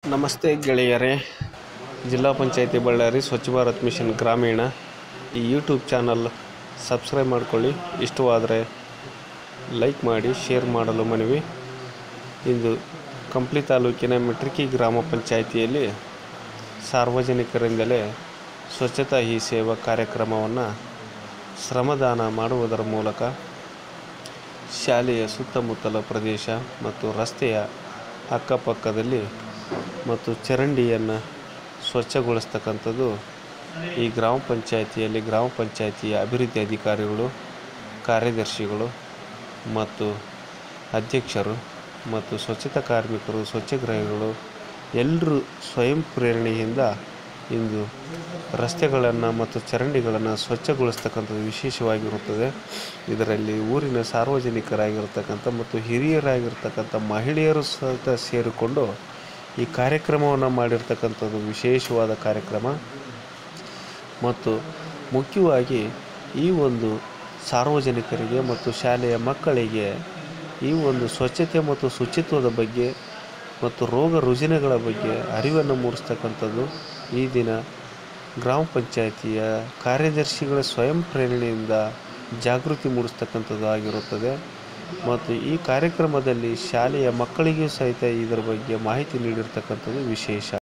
ನಮಸ್ತೆ ಗೆಳೆಯರೇ ಜಿಲ್ಲಾ ಪಂಚಾಯತಿ ಬಳ್ಳಾರಿ ಸ್ವಚ್ಛ ಭಾರತ್ ಮಿಷನ್ ಗ್ರಾಮೀಣ ಈ ಯೂಟ್ಯೂಬ್ ಚಾನಲ್ ಸಬ್ಸ್ಕ್ರೈಬ್ ಮಾಡಿಕೊಳ್ಳಿ ಇಷ್ಟವಾದರೆ ಲೈಕ್ ಮಾಡಿ ಶೇರ್ ಮಾಡಲು ಮನವಿ ಇಂದು ಕಂಪ್ಲಿ ತಾಲೂಕಿನ ಮೆಟ್ರಿಕಿ ಗ್ರಾಮ ಪಂಚಾಯಿತಿಯಲ್ಲಿ ಸಾರ್ವಜನಿಕರಿಂದಲೇ ಸ್ವಚ್ಛತಾ ಹಿ ಸೇವಾ ಕಾರ್ಯಕ್ರಮವನ್ನು ಶ್ರಮದಾನ ಮಾಡುವುದರ ಮೂಲಕ ಶಾಲೆಯ ಸುತ್ತಮುತ್ತಲ ಪ್ರದೇಶ ಮತ್ತು ರಸ್ತೆಯ ಅಕ್ಕಪಕ್ಕದಲ್ಲಿ ಮತ್ತು ಚರಂಡಿಯನ್ನು ಸ್ವಚ್ಛಗೊಳಿಸ್ತಕ್ಕಂಥದ್ದು ಈ ಗ್ರಾಮ ಪಂಚಾಯಿತಿಯಲ್ಲಿ ಗ್ರಾಮ ಪಂಚಾಯಿತಿಯ ಅಭಿವೃದ್ಧಿ ಅಧಿಕಾರಿಗಳು ಕಾರ್ಯದರ್ಶಿಗಳು ಮತ್ತು ಅಧ್ಯಕ್ಷರು ಮತ್ತು ಸ್ವಚ್ಛತಾ ಕಾರ್ಮಿಕರು ಸ್ವಚ್ಛಗ್ರಹಿಗಳು ಎಲ್ಲರೂ ಸ್ವಯಂ ಪ್ರೇರಣೆಯಿಂದ ಇಂದು ರಸ್ತೆಗಳನ್ನು ಮತ್ತು ಚರಂಡಿಗಳನ್ನು ಸ್ವಚ್ಛಗೊಳಿಸ್ತಕ್ಕಂಥದ್ದು ವಿಶೇಷವಾಗಿರುತ್ತದೆ ಇದರಲ್ಲಿ ಊರಿನ ಸಾರ್ವಜನಿಕರಾಗಿರ್ತಕ್ಕಂಥ ಮತ್ತು ಹಿರಿಯರಾಗಿರ್ತಕ್ಕಂಥ ಮಹಿಳೆಯರು ಸಹಿತ ಸೇರಿಕೊಂಡು ಈ ಕಾರ್ಯಕ್ರಮವನ್ನು ಮಾಡಿರ್ತಕ್ಕಂಥದ್ದು ವಿಶೇಷವಾದ ಕಾರ್ಯಕ್ರಮ ಮತ್ತು ಮುಖ್ಯವಾಗಿ ಈ ಒಂದು ಸಾರ್ವಜನಿಕರಿಗೆ ಮತ್ತು ಶಾಲೆಯ ಮಕ್ಕಳಿಗೆ ಈ ಒಂದು ಸ್ವಚ್ಛತೆ ಮತ್ತು ಶುಚಿತ್ವದ ಬಗ್ಗೆ ಮತ್ತು ರೋಗ ರುಜಿನಗಳ ಬಗ್ಗೆ ಅರಿವನ್ನು ಮೂಡಿಸ್ತಕ್ಕಂಥದ್ದು ಈ ದಿನ ಗ್ರಾಮ ಪಂಚಾಯಿತಿಯ ಕಾರ್ಯದರ್ಶಿಗಳ ಸ್ವಯಂ ಪ್ರೇರಣೆಯಿಂದ ಜಾಗೃತಿ ಮೂಡಿಸ್ತಕ್ಕಂಥದ್ದು ಆಗಿರುತ್ತದೆ ಮತ್ತು ಈ ಕಾರ್ಯಕ್ರಮದಲ್ಲಿ ಶಾಲೆಯ ಮಕ್ಕಳಿಗೂ ಸಹಿತ ಇದರ ಬಗ್ಗೆ ಮಾಹಿತಿ ನೀಡಿರ್ತಕ್ಕಂಥದ್ದು ವಿಶೇಷ